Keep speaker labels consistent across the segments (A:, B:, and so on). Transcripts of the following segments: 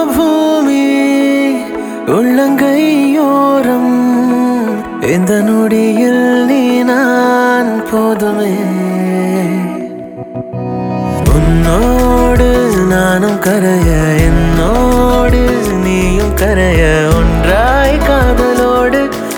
A: பூமி உள்ளங்கையோரம் இந்த நொடியில் நீ நான் போதுமே உன்னோடு நானும் கரைய என்னோடு நீயும் கரைய ஒன்றாய் காதலோடு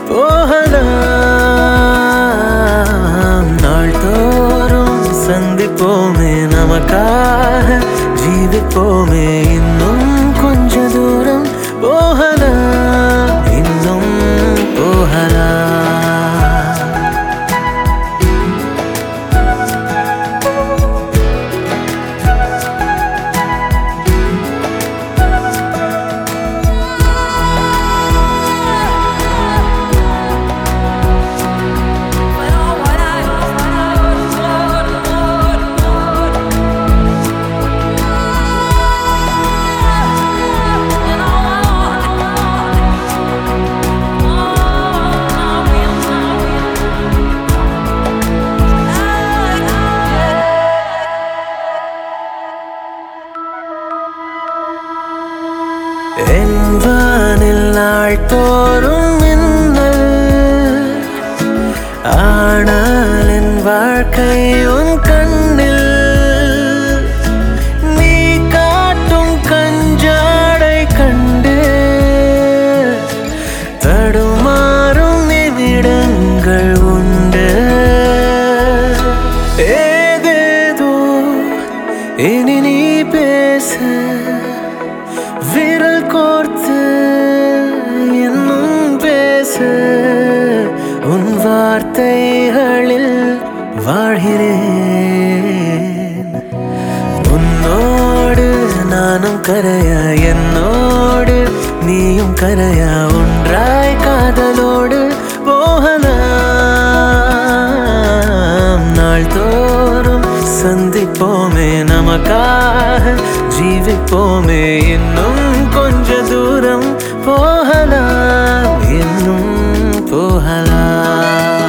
A: போகலாம் நாள்தோறும் சந்திப்போமே நமக்காக ஜீவிப்போமே இன்னும் கொஞ்ச தூரம் போகலாம் இன்னும் போகலாம் என் வானில் நாள் தோறும் மின்னல் ஆனால் என் வாழ்க்கை உன் கண்ணில் நீ காட்டும் கஞ்சாடை கண்டு தடுமாறும் நிமிடங்கள் உண்டு ஏதேதோ இனி நீ பேச விரல் கோர்த்து இன்னும் பேச உன் வார்த்தைகளில் வாழ்கிறேன் உன்னோடு நானும் கரைய என்னோடு நீயும் கரைய ஒன்றாய் காதலோடு போகலாம் நாள்தோறும் சந்திப்போமே நமக்காக ஜீவிப்போமே இன்னும் கொஞ்ச தூரம் போகலாம் இன்னும் போகலாம்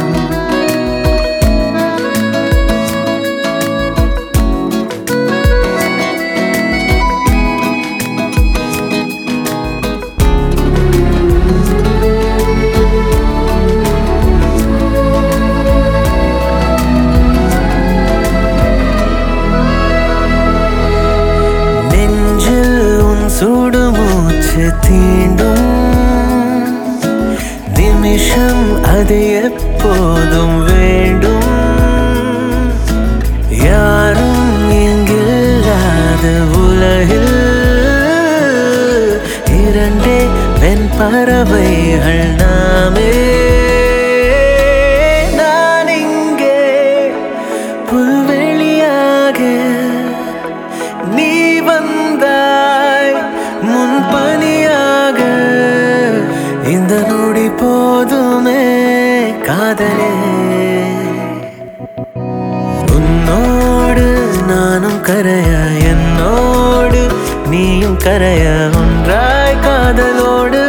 A: நெஞ்சில் உன் சுடு மூச்சு தீண்டும் நிமிஷம் அது எப்போதும் வேண்டும் யாரும் இங்கில்லாத உலகில் இரண்டே பெண் பறவைகள் நாமே நான் இங்கே புல்வெளியாக நீ வந்தாய் முன்பனியாக இந்த நொடி போதுமே காதலே உன்னோடு நானும் கரைய என்னோடு நீயும் கரைய ஒன்றாய் காதலோடு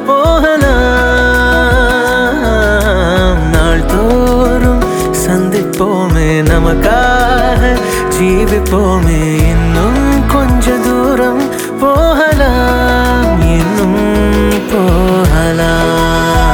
A: போகலாம் நாள்தோறும் சந்திப்போமே நமக்காக ஜீவிப்போமே இன்னும் கொஞ்ச தூரம் போகலாம் இன்னும் போகலாம்